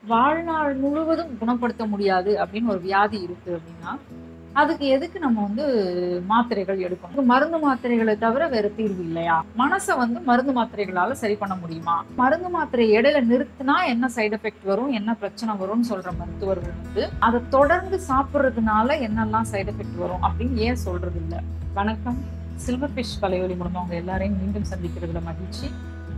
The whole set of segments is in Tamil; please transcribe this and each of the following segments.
வாழ்நாள் முழுவதும் குணப்படுத்த முடியாது அப்படின்னு ஒரு வியாதி இருக்கு அப்படின்னா அதுக்கு எதுக்கு நம்ம வந்து மாத்திரைகள் எடுக்கணும் மருந்து மாத்திரைகளை தவிர வேற தீர்வு இல்லையா மனசை வந்து மருந்து மாத்திரைகளால சரி பண்ண முடியுமா மருந்து மாத்திரை இடையில நிறுத்தினா என்ன சைடு எஃபெக்ட் வரும் என்ன பிரச்சனை வரும்னு சொல்ற மருத்துவர்கள் வந்து அதை தொடர்ந்து சாப்பிடுறதுனால என்னெல்லாம் சைடு எஃபெக்ட் வரும் அப்படின்னு ஏன் சொல்றது இல்ல வணக்கம் சில்வர் ஃபிஷ் கலையொலி மூலமா உங்க எல்லாரையும் மீண்டும் சந்திக்கிறதுல மகிழ்ச்சி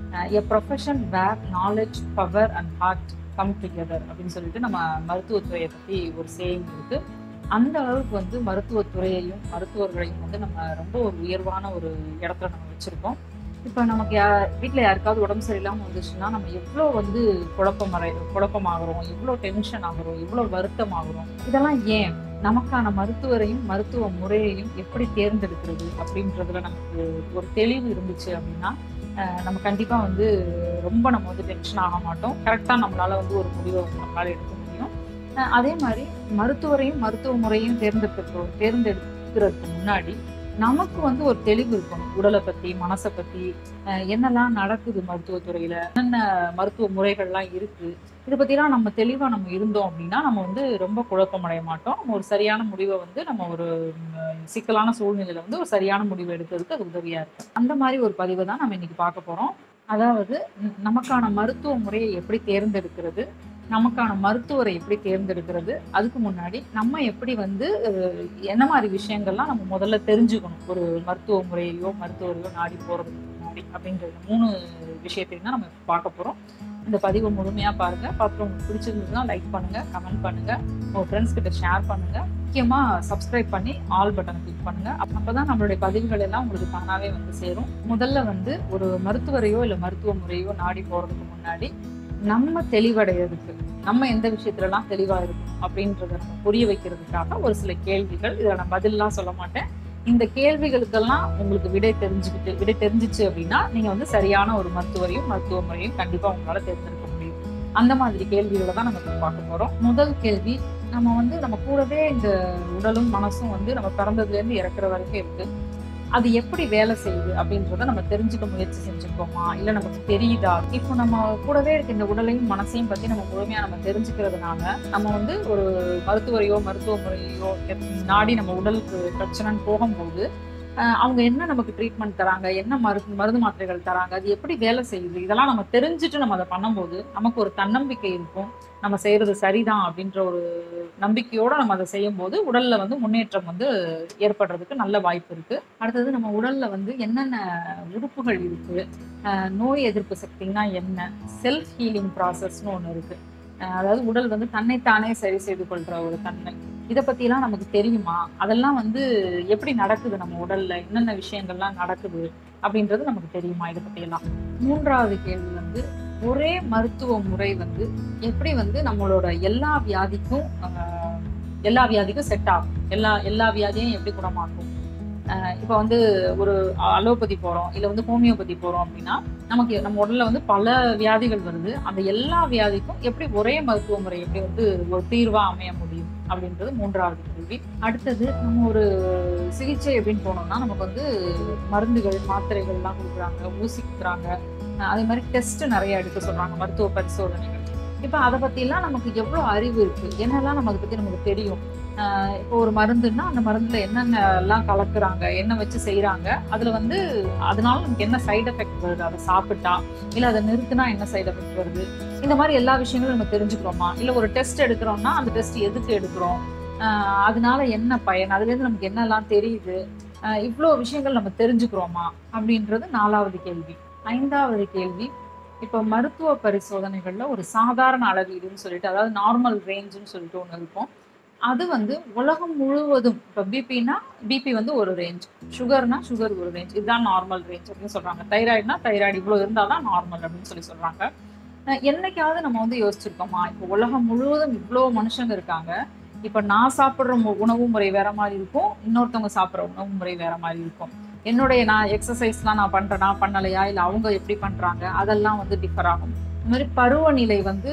a profession where knowledge power and heart come together அப்படின்னு சொல்லிட்டு நம்ம மருத்துவத்துறையை பத்தி ஒரு சேயிங் இருக்கு அந்த அளவுக்கு வந்து மருத்துவத்துறையையும் மருத்துவர்களையும் வந்து நம்ம ரொம்ப ஒரு உயர்வான ஒரு இடத்துல நம்ம வச்சிருக்கோம் இப்போ நமக்கு யா வீட்டில் யாருக்காவது உடம்பு சரியில்லாமல் வந்துச்சுன்னா நம்ம எவ்வளோ வந்து குழப்பம் அறை குழப்பமாகறோம் எவ்வளோ டென்ஷன் ஆகுறோம் எவ்வளோ வருத்தம் ஆகுறோம் இதெல்லாம் ஏன் நமக்கான மருத்துவரையும் மருத்துவ முறையையும் எப்படி தேர்ந்தெடுக்கிறது அப்படின்றதுல நமக்கு ஒரு தெளிவு இருந்துச்சு அப்படின்னா அஹ் நம்ம கண்டிப்பாக வந்து ரொம்ப நம்ம வந்து டென்ஷன் ஆக மாட்டோம் கரெக்டாக நம்மளால வந்து ஒரு முடிவை வந்து நம்மளால எடுக்க முடியும் அஹ் அதே மாதிரி மருத்துவரையும் மருத்துவ முறையும் தேர்ந்தெடுக்கிறோம் தேர்ந்தெடுக்கிறதுக்கு முன்னாடி நமக்கு வந்து ஒரு தெளிவு இருக்கணும் உடலை பத்தி மனசை பத்தி அஹ் என்னெல்லாம் நடக்குது மருத்துவத்துறையில என்னென்ன மருத்துவ முறைகள்லாம் இருக்கு இதை பத்திலாம் நம்ம தெளிவா நம்ம இருந்தோம் அப்படின்னா நம்ம வந்து ரொம்ப குழப்பம் அடைய மாட்டோம் நம்ம ஒரு சரியான முடிவை வந்து நம்ம ஒரு ம், சிக்கலான சூழ்நிலையில வந்து ஒரு சரியான முடிவு எடுக்கிறதுக்கு அது உதவியா இருக்கு அந்த மாதிரி ஒரு பதிவை தான் நம்ம இன்னைக்கு பார்க்க போறோம் அதாவது ந- நமக்கான மருத்துவ முறையை எப்படி தேர்ந்தெடுக்கிறது நமக்கான மருத்துவரை எப்படி தேர்ந்தெடுக்கிறது அதுக்கு முன்னாடி நம்ம எப்படி வந்து அஹ், என்ன மாதிரி விஷயங்கள்லாம் நம்ம முதல்ல தெரிஞ்சுக்கணும் ஒரு மருத்துவ முறையையோ மருத்துவரையோ நாடி போறதுக்கு முன்னாடி அப்படின்ற இந்த மூணு விஷயத்தையும் தான் நம்ம பார்க்க போறோம் இந்த பதிவை முழுமையா பாருங்க பார்த்து உங்களுக்கு பிடிச்சிருந்ததுன்னா லைக் பண்ணுங்க கமெண்ட் பண்ணுங்க உங்க ஃப்ரெண்ட்ஸ் கிட்ட ஷேர் பண்ணுங்க முக்கியமா சப்ஸ்கிரைப் பண்ணி ஆல் பட்டனை கிளிக் பண்ணுங்க அப்ப- அப்பதான் நம்மளுடைய பதிவுகள் எல்லாம் உங்களுக்கு தானாவே வந்து சேரும் முதல்ல வந்து ஒரு மருத்துவரையோ இல்ல மருத்துவ முறையோ நாடி போறதுக்கு முன்னாடி நம்ம தெளிவடைறதுக்கு நம்ம எந்த விஷயத்துலலாம் தெளிவா இருக்கணும் அப்படின்றத நம்ம புரிய வைக்கிறதுக்காக ஒரு சில கேள்விகள் இதை நான் பதிலெல்லாம் சொல்ல மாட்டேன் இந்த கேள்விகளுக்கெல்லாம் உங்களுக்கு விடை தெரிஞ்சுக்கிட்டு விடை தெரிஞ்சிச்சு அப்படின்னா நீங்க வந்து சரியான ஒரு மருத்துவரையும் மருத்துவ முறையும் கண்டிப்பா உங்களால தேர்ந்தெடுக்க முடியும் அந்த மாதிரி கேள்விகளை தான் நம்ம இப்ப பார்க்க போறோம் முதல் கேள்வி நம்ம வந்து நம்ம கூடவே இந்த உடலும் மனசும் வந்து நம்ம பிறந்ததுல இருந்து இறக்குற வரைக்கும் இருக்கு அது எப்படி வேலை செய்யுது அப்படின்றத நம்ம தெரிஞ்சுக்க முயற்சி செஞ்சுருக்கோமா இல்ல நமக்கு தெரியுதா இப்போ நம்ம கூடவே இருக்க இந்த உடலையும் மனசையும் பத்தி நம்ம முழுமையா நம்ம தெரிஞ்சுக்கிறதுனால நம்ம வந்து ஒரு மருத்துவரையோ மருத்துவ முறையோ நாடி நம்ம உடலுக்கு பிரச்சனைன்னு போகும்போது அஹ் அவங்க என்ன நமக்கு ட்ரீட்மெண்ட் தராங்க என்ன மருந்து மருந்து மாத்திரைகள் தராங்க அது எப்படி வேலை செய்யுது இதெல்லாம் நம்ம தெரிஞ்சுட்டு நம்ம அதை பண்ணும்போது நமக்கு ஒரு தன்னம்பிக்கை இருக்கும் நம்ம செய்யறது சரிதான் அப்படின்ற ஒரு நம்பிக்கையோட நம்ம அதை செய்யும் போது உடல்ல வந்து முன்னேற்றம் வந்து ஏற்படுறதுக்கு நல்ல வாய்ப்பு இருக்கு அடுத்தது நம்ம உடல்ல வந்து என்னென்ன உறுப்புகள் இருக்கு அஹ் நோய் எதிர்ப்பு சக்தினா என்ன செல்ஃப் ஹீலிங் ப்ராசஸ்னு ஒன்று இருக்கு அஹ் அதாவது உடல் வந்து தன்னைத்தானே சரி செய்து கொள்ற ஒரு தன்மை இதை பத்திலாம் நமக்கு தெரியுமா அதெல்லாம் வந்து எப்படி நடக்குது நம்ம உடல்ல என்னென்ன விஷயங்கள்லாம் நடக்குது அப்படின்றது நமக்கு தெரியுமா இதை பத்தியெல்லாம் மூன்றாவது கேள்வி வந்து ஒரே மருத்துவ முறை வந்து எப்படி வந்து நம்மளோட எல்லா வியாதிக்கும் ஆஹ், எல்லா வியாதிக்கும் செட் ஆகும் எல்லா எல்லா வியாதியும் எப்படி குணமாக்கும் ஆஹ் இப்ப வந்து ஒரு அலோபதி போறோம் இல்ல வந்து ஹோமியோபதி போறோம் அப்படின்னா நமக்கு நம்ம உடல்ல வந்து பல வியாதிகள் வருது அந்த எல்லா வியாதிக்கும் எப்படி ஒரே மருத்துவ முறை எப்படி வந்து ஒரு தீர்வா அமைய முடியும் அப்படின்றது மூன்றாவது கேள்வி அடுத்தது நம்ம ஒரு சிகிச்சை அப்படின்னு போனோம்னா நமக்கு வந்து மருந்துகள் மாத்திரைகள் எல்லாம் கொடுக்குறாங்க ஊசி கொடுக்குறாங்க அஹ் அதே மாதிரி டெஸ்ட் நிறைய எடுக்க சொல்றாங்க மருத்துவ பரிசோதனைகள் இப்ப அதை பத்திலாம் நமக்கு எவ்வளவு அறிவு இருக்கு என்னெல்லாம் நம்ம அதை பத்தி நமக்கு தெரியும் ஆஹ் இப்போ ஒரு மருந்துன்னா அந்த மருந்துல என்னென்ன எல்லாம் கலக்குறாங்க என்ன வச்சு செய்யறாங்க அதுல வந்து அதனால நமக்கு என்ன சைடு எஃபெக்ட் வருது அதை சாப்பிட்டா இல்ல அதை நிறுத்தினா என்ன சைடு எஃபெக்ட் வருது இந்த மாதிரி எல்லா விஷயங்களும் நம்ம தெரிஞ்சுக்கிறோமா இல்ல ஒரு டெஸ்ட் எடுக்கிறோம்னா அந்த டெஸ்ட் எதுக்கு எடுக்கிறோம் ஆஹ் அதனால என்ன பயன் அதுல இருந்து நமக்கு என்னெல்லாம் தெரியுது ஆஹ் இவ்வளோ விஷயங்கள் நம்ம தெரிஞ்சுக்கிறோமா அப்படின்றது நாலாவது கேள்வி ஐந்தாவது கேள்வி இப்போ மருத்துவ பரிசோதனைகள்ல ஒரு சாதாரண அளவீடுன்னு சொல்லிட்டு அதாவது நார்மல் ரேஞ்சுன்னு சொல்லிட்டு ஒன்று இருக்கும் அது வந்து உலகம் முழுவதும் இப்போ பிபினா பிபி வந்து ஒரு ரேஞ்ச் சுகர்னா சுகர் ஒரு ரேஞ்ச் இதுதான் நார்மல் ரேஞ்ச் அப்படின்னு சொல்றாங்க தைராய்டுனா தைராய்டு இவ்வளோ இருந்தால் தான் நார்மல் அப்படின்னு சொல்லி சொல்றாங்க அஹ் என்னைக்காவது நம்ம வந்து யோசிச்சிருக்கோமா இப்போ உலகம் முழுவதும் இவ்வளோ மனுஷங்க இருக்காங்க இப்போ நான் சாப்பிட்ற மு- உணவு முறை வேற மாதிரி இருக்கும் இன்னொருத்தவங்க சாப்பிட்ற உணவு முறை வேற மாதிரி இருக்கும் என்னுடைய நான் எக்ஸசைஸ்லாம் நான் பண்றேனா பண்ணலையா இல்லை அவங்க எப்படி பண்றாங்க அதெல்லாம் வந்து டிஃபர் ஆகும் இந்த மாதிரி பருவநிலை வந்து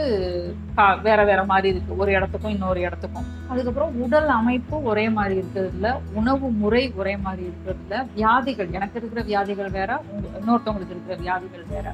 ப- வேற வேற மாதிரி இருக்கு ஒரு இடத்துக்கும் இன்னொரு இடத்துக்கும் அதுக்கப்புறம் உடல் அமைப்பு ஒரே மாதிரி இருக்கிறது இல்ல உணவு முறை ஒரே மாதிரி இருக்கிறது இல்ல வியாதிகள் எனக்கு இருக்கிற வியாதிகள் வேற உங்க- இன்னொருத்தவங்களுக்கு இருக்கிற வியாதிகள் வேற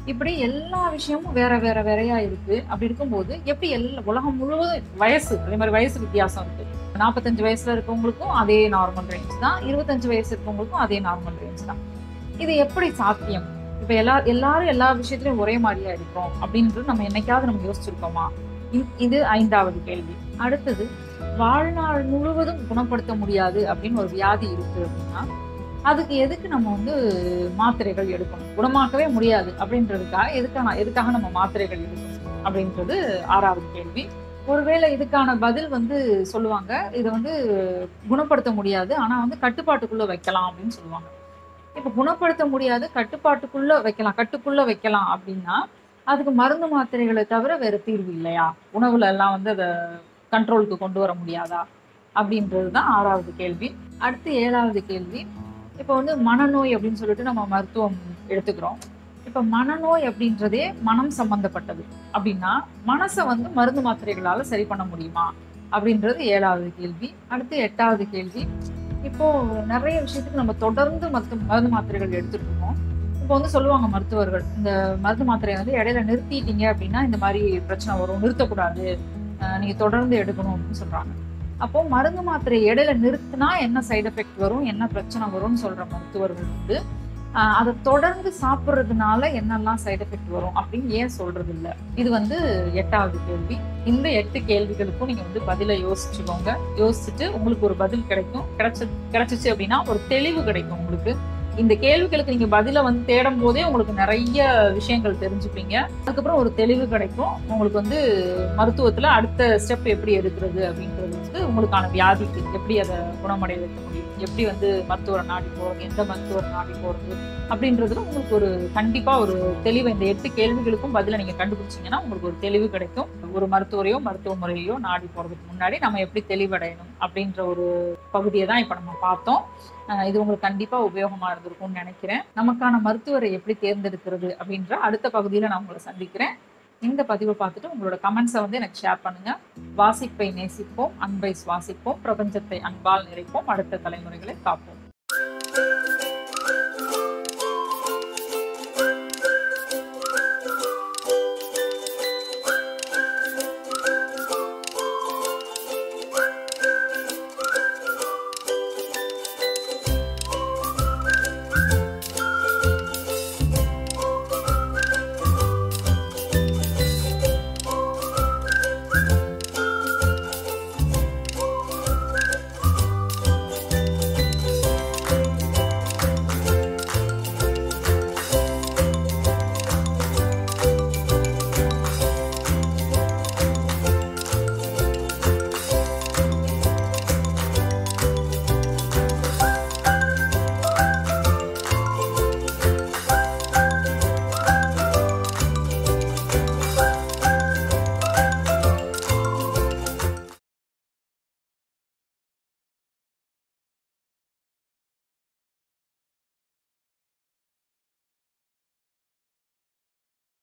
இப்படி எல்லா விஷயமும் வேற வேற வேறையா இருக்கு அப்படி இருக்கும்போது எப்படி எல்லா உலகம் முழுவதும் வயசு அதே மாதிரி வயசு வித்தியாசம் இருக்கு நாற்பத்தஞ்சு வயசுல இருக்கவங்களுக்கும் அதே நார்மல் ரேஞ்ச் தான் இருபத்தஞ்சு வயசு இருக்கவங்களுக்கும் அதே நார்மல் ரேஞ்ச் தான் இது எப்படி சாத்தியம் இப்ப எல்லா எல்லாரும் எல்லா விஷயத்திலயும் ஒரே மாதிரியா இருக்கிறோம் அப்படின்றது நம்ம என்னைக்காவது நம்ம யோசிச்சிருக்கோமா இ- இது ஐந்தாவது கேள்வி அடுத்தது வாழ்நாள் முழுவதும் குணப்படுத்த முடியாது அப்படின்னு ஒரு வியாதி இருக்கு அப்படின்னா அதுக்கு எதுக்கு நம்ம வந்து மாத்திரைகள் எடுக்கணும் குணமாக்கவே முடியாது அப்படின்றதுக்காக எதுக்காக எதுக்காக நம்ம மாத்திரைகள் எடுக்கணும் அப்படின்றது ஆறாவது கேள்வி ஒருவேளை இதுக்கான பதில் வந்து சொல்லுவாங்க இதை வந்து குணப்படுத்த முடியாது ஆனா வந்து கட்டுப்பாட்டுக்குள்ள வைக்கலாம் அப்படின்னு சொல்லுவாங்க இப்ப குணப்படுத்த முடியாது கட்டுப்பாட்டுக்குள்ள வைக்கலாம் கட்டுக்குள்ள வைக்கலாம் அப்படின்னா அதுக்கு மருந்து மாத்திரைகளை தவிர வேற தீர்வு இல்லையா உணவுல எல்லாம் வந்து அதை கண்ட்ரோலுக்கு கொண்டு வர முடியாதா அப்படின்றது தான் ஆறாவது கேள்வி அடுத்து ஏழாவது கேள்வி இப்போ வந்து மனநோய் அப்படின்னு சொல்லிட்டு நம்ம மருத்துவம் எடுத்துக்கிறோம் இப்போ மனநோய் அப்படின்றதே மனம் சம்பந்தப்பட்டது அப்படின்னா மனசை வந்து மருந்து மாத்திரைகளால சரி பண்ண முடியுமா அப்படின்றது ஏழாவது கேள்வி அடுத்து எட்டாவது கேள்வி இப்போ நிறைய விஷயத்துக்கு நம்ம தொடர்ந்து மருத்து மருந்து மாத்திரைகள் எடுத்துட்டு இருக்கோம் இப்போ வந்து சொல்லுவாங்க மருத்துவர்கள் இந்த மருந்து மாத்திரையை வந்து இடையில நிறுத்திட்டீங்க அப்படின்னா இந்த மாதிரி பிரச்சனை வரும் நிறுத்தக்கூடாது அஹ் நீங்க தொடர்ந்து எடுக்கணும் அப்படின்னு சொல்றாங்க அப்போ மருந்து மாத்திரை இடையில நிறுத்தினா என்ன சைடு எஃபெக்ட் வரும் என்ன பிரச்சனை வரும்னு சொல்ற மருத்துவர்கள் வந்து ஆஹ் அதை தொடர்ந்து சாப்பிட்றதுனால என்னெல்லாம் சைடு எஃபெக்ட் வரும் அப்படின்னு ஏன் சொல்றது இல்ல இது வந்து எட்டாவது கேள்வி இந்த எட்டு கேள்விகளுக்கும் நீங்க வந்து பதிலை யோசிச்சுக்கோங்க யோசிச்சுட்டு உங்களுக்கு ஒரு பதில் கிடைக்கும் கிடைச்ச கிடைச்சிச்சு அப்படின்னா ஒரு தெளிவு கிடைக்கும் உங்களுக்கு இந்த கேள்விகளுக்கு நீங்க பதில வந்து தேடும் போதே உங்களுக்கு நிறைய விஷயங்கள் தெரிஞ்சுப்பீங்க அதுக்கப்புறம் ஒரு தெளிவு கிடைக்கும் உங்களுக்கு வந்து மருத்துவத்துல அடுத்த ஸ்டெப் எப்படி எடுக்கிறது அப்படின்றது வந்து உங்களுக்கான வியாதிக்கு எப்படி அதை குணமடைய வைக்க முடியும் எப்படி வந்து மருத்துவரை நாடி போறது எந்த மருத்துவரை நாடி போறது அப்படின்றதுல உங்களுக்கு ஒரு கண்டிப்பா ஒரு தெளிவு இந்த எட்டு கேள்விகளுக்கும் பதில நீங்க கண்டுபிடிச்சீங்கன்னா உங்களுக்கு ஒரு தெளிவு கிடைக்கும் ஒரு மருத்துவரையோ மருத்துவ முறையோ நாடி போறதுக்கு முன்னாடி நம்ம எப்படி தெளிவடையணும் அப்படின்ற ஒரு பகுதியை தான் இப்ப நம்ம பார்த்தோம் அஹ் இது உங்களுக்கு கண்டிப்பா உபயோகமா இருந்திருக்கும்னு நினைக்கிறேன் நமக்கான மருத்துவரை எப்படி தேர்ந்தெடுக்கிறது அப்படின்ற அடுத்த பகுதியில நான் உங்களை சந்திக்கிறேன் இந்த பதிவை பார்த்துட்டு உங்களோட கமெண்ட்ஸை வந்து எனக்கு ஷேர் பண்ணுங்க வாசிப்பை நேசிப்போம் அன்பை சுவாசிப்போம் பிரபஞ்சத்தை அன்பால் நிறைப்போம் அடுத்த தலைமுறைகளை காப்போம்